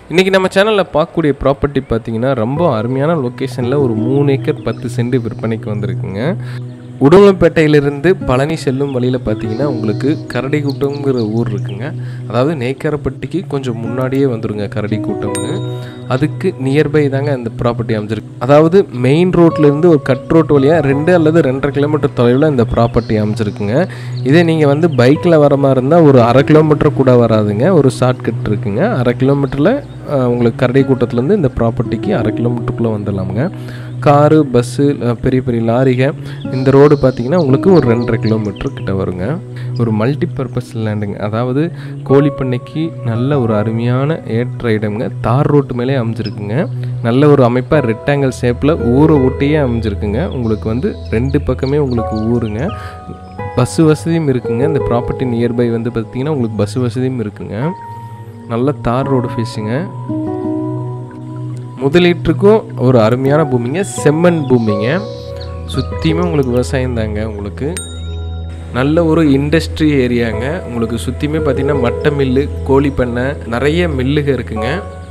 இன்றைக்கி நம்ம சேனலில் பார்க்கக்கூடிய ப்ராப்பர்ட்டி பார்த்தீங்கன்னா ரொம்ப அருமையான லொக்கேஷனில் ஒரு மூணு ஏக்கர் பத்து சென்ட் விற்பனைக்கு வந்திருக்குங்க உடுமலைப்பேட்டையிலிருந்து பழனி செல்லும் வழியில் பார்த்தீங்கன்னா உங்களுக்கு கரடிக்கூட்டம்ங்கிற ஊர் இருக்குங்க அதாவது நெய்க்காரப்பட்டிக்கு கொஞ்சம் முன்னாடியே வந்துருங்க கரடிக்கூட்டம்னு அதுக்கு நியர்பை தாங்க அந்த ப்ராப்பர்ட்டி அமைஞ்சிருக்கு அதாவது மெயின் ரோட்லேருந்து ஒரு கட் ரோட் வழியாக ரெண்டு அல்லது ரெண்டரை கிலோமீட்டர் தொலைவில் இந்த ப்ராப்பர்ட்டி அமைஞ்சிருக்குங்க இதே நீங்கள் வந்து பைக்கில் வர மாதிரி இருந்தால் ஒரு அரை கிலோமீட்டர் கூட வராதுங்க ஒரு ஷார்ட்கட் இருக்குங்க அரை கிலோமீட்டரில் உங்களுக்கு கரடி கூட்டத்துலேருந்து இந்த ப்ராப்பர்ட்டிக்கு அரை கிலோமீட்டருக்குள்ளே வந்துடலாமுங்க காரு பஸ்ஸு பெரிய பெரிய லாரிக இந்த ரோடு பார்த்தீங்கன்னா உங்களுக்கு ஒரு ரெண்டரை கிலோமீட்டர் கிட்ட வருங்க ஒரு மல்டி பர்பஸ் லேண்டுங்க அதாவது கோழிப்பண்ணைக்கு நல்ல ஒரு அருமையான ஏற்ற இடம்ங்க தார் ரோட்டு மேலே அமைஞ்சிருக்குங்க நல்ல ஒரு அமைப்பாக ரெக்டாங்கிள் ஷேப்பில் ஊரை ஒட்டியே அமைஞ்சிருக்குங்க உங்களுக்கு வந்து ரெண்டு பக்கமே உங்களுக்கு ஊருங்க பஸ்ஸு வசதியும் இருக்குங்க இந்த ப்ராப்பர்ட்டி நியர்பை வந்து பார்த்திங்கன்னா உங்களுக்கு பஸ் வசதியும் இருக்குங்க நல்ல தார் ரோடு ஃபேஸுங்க முதலீட்டுக்கும் ஒரு அருமையான பூமிங்க செம்மண் பூமிங்க சுற்றியுமே உங்களுக்கு விவசாயம் தாங்க உங்களுக்கு நல்ல ஒரு இண்டஸ்ட்ரி ஏரியாங்க உங்களுக்கு சுற்றியுமே பார்த்தீங்கன்னா மட்டை மில்லு கோழி பண்ணை நிறைய மில்லுக இருக்குங்க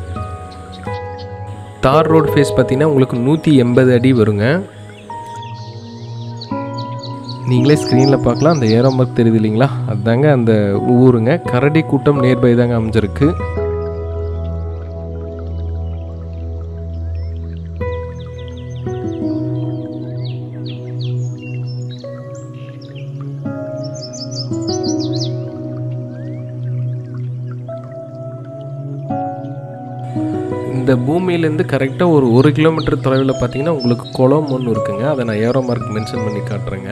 தார் ரோடு ஃபேஸ் பார்த்தீங்கன்னா உங்களுக்கு நூற்றி எண்பது அடி வருங்க நீங்களே ஸ்க்ரீனில் பார்க்கலாம் அந்த ஏரோ மார்க் தெரியுது இல்லைங்களா அதுதாங்க அந்த ஊருங்க கரடி கூட்டம் நியர்பை தாங்க அமைஞ்சிருக்கு இந்த பூமியிலேருந்து கரெக்டாக ஒரு ஒரு கிலோமீட்டர் தொலைவில் பார்த்தீங்கன்னா உங்களுக்கு குளம் ஒன்று இருக்குங்க அதை நான் ஏரோ மார்க் மென்ஷன் பண்ணி காட்டுறேங்க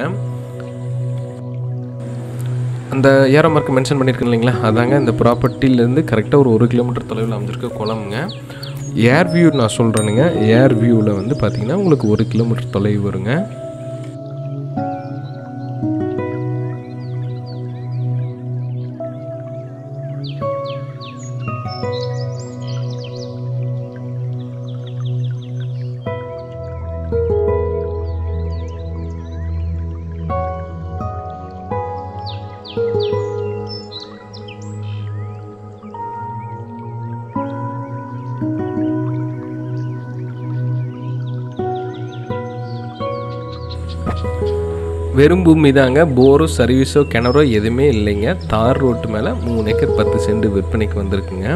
அந்த ஏரோ மார்க் மென்ஷன் பண்ணியிருக்கேன் இல்லைங்களா அதாங்க இந்த ப்ராப்பர்ட்டிலேருந்து கரெக்டாக ஒரு ஒரு கிலோமீட்டர் தொலைவில் அமைஞ்சிருக்க குளம்ங்க ஏர் வியூ நான் சொல்கிறேனுங்க ஏர் வியூவில் வந்து பார்த்தீங்கன்னா உங்களுக்கு ஒரு கிலோமீட்டர் தொலைவு வருங்க வெறும் பூமி தாங்க போரோ சர்வீஸோ கிணறோ எதுவுமே இல்லைங்க தார் ரோட்டு மேலே மூணு ஏக்கர் பத்து சென்ட் விற்பனைக்கு வந்திருக்குங்க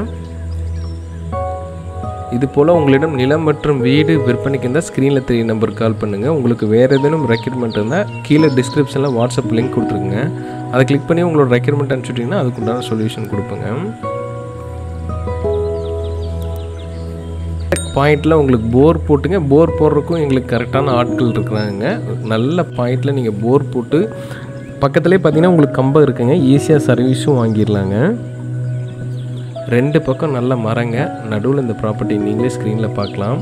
இது போல் உங்களிடம் நிலம் மற்றும் வீடு விற்பனைக்கு இருந்தால் ஸ்க்ரீனில் தெரிய நம்பருக்கு கால் பண்ணுங்கள் உங்களுக்கு வேறு ஏதேனும் ரெக்யூர்மெண்ட் இருந்தால் கீழே டிஸ்கிரிப்ஷனில் வாட்ஸ்அப் லிங்க் கொடுத்துருக்குங்க அதை கிளிக் பண்ணி உங்களோட ரெக்யூர்மெண்ட் அனுப்பிச்சுட்டிங்கன்னா அதுக்குண்டான சொல்யூஷன் கொடுப்பேங்க பாயிண்டில் உங்களுக்கு போர் போட்டுங்க போர் போடுறதுக்கும் எங்களுக்கு கரெக்டான ஆட்கள் இருக்கிறாங்க நல்ல பாயிண்டில் நீங்கள் போர் போட்டு பக்கத்துலேயே பார்த்தீங்கன்னா உங்களுக்கு கம்பம் இருக்குங்க ஈஸியாக சர்வீஸும் வாங்கிடலாங்க ரெண்டு பக்கம் நல்ல மரங்க நடுவில் இந்த ப்ராப்பர்ட்டி நீங்களே ஸ்க்ரீனில் பார்க்கலாம்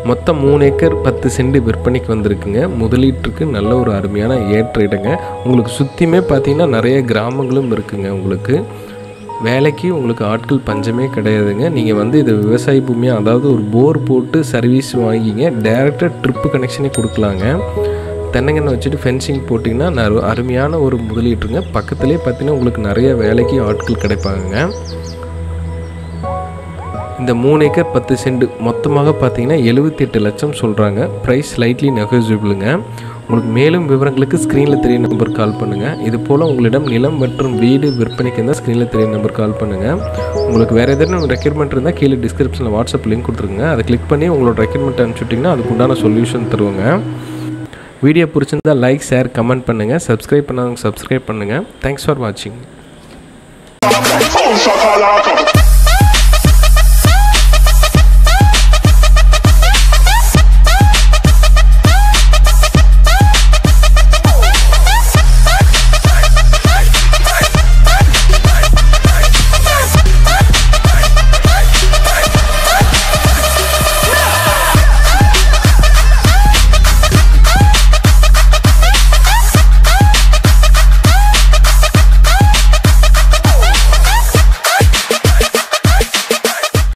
மொத்தம் மூணு ஏக்கர் பத்து சென்ட் விற்பனைக்கு வந்திருக்குங்க முதலீட்டுக்கு நல்ல ஒரு அருமையான ஏற்ற இடங்க உங்களுக்கு சுற்றியுமே பார்த்தீங்கன்னா நிறைய கிராமங்களும் இருக்குங்க உங்களுக்கு வேலைக்கு உங்களுக்கு ஆட்கள் பஞ்சமே கிடையாதுங்க நீங்கள் வந்து இது விவசாய பூமியாக அதாவது ஒரு போர் போட்டு சர்வீஸ் வாங்கிங்க டேரெக்டாக ட்ரிப்பு கனெக்ஷனே கொடுக்கலாங்க தென்னங்கன்று வச்சுட்டு ஃபென்சிங் போட்டிங்கன்னா நறு அருமையான ஒரு முதலீட்டுங்க பக்கத்துலேயே பார்த்தீங்கன்னா உங்களுக்கு நிறைய வேலைக்கு ஆட்கள் கிடைப்பாங்க இந்த மூணு ஏக்கர் பத்து சென்ட் மொத்தமாக பார்த்தீங்கன்னா எழுபத்தி எட்டு லட்சம் சொல்கிறாங்க ப்ரைஸ் ஸ்லைட்லி நெகோசியபிளுங்க உங்களுக்கு மேலும் விவரங்களுக்கு ஸ்க்ரீனில் தெரிய நம்பர் கால் பண்ணுங்கள் இது போல் உங்களிடம் நிலம் மற்றும் வீடு விற்பனைக்கு இருந்தால் ஸ்க்ரீனில் தெரிய நம்பர் கால் பண்ணுங்கள் உங்களுக்கு வேறு எதுவும் ரெக்யர்மெண்ட் இருந்தால் கீழே டிஸ்கிரிப்ஷனில் வாட்ஸ்அப் லிங்க் கொடுத்துருங்க அதை கிளிக் பண்ணி உங்களோட ரெக்யர்மெண்ட் அனுப்பிச்சுட்டிங்கன்னா அதுக்கு உண்டான சொல்யூஷன் தருவாங்க வீடியோ பிடிச்சிருந்தால் லைக் ஷேர் கமெண்ட் பண்ணுங்கள் சப்ஸ்கிரைப் பண்ணாதவங்க சப்ஸ்கிரைப் பண்ணுங்கள் தேங்க்ஸ் ஃபார் வாட்சிங் Boom shakalaka.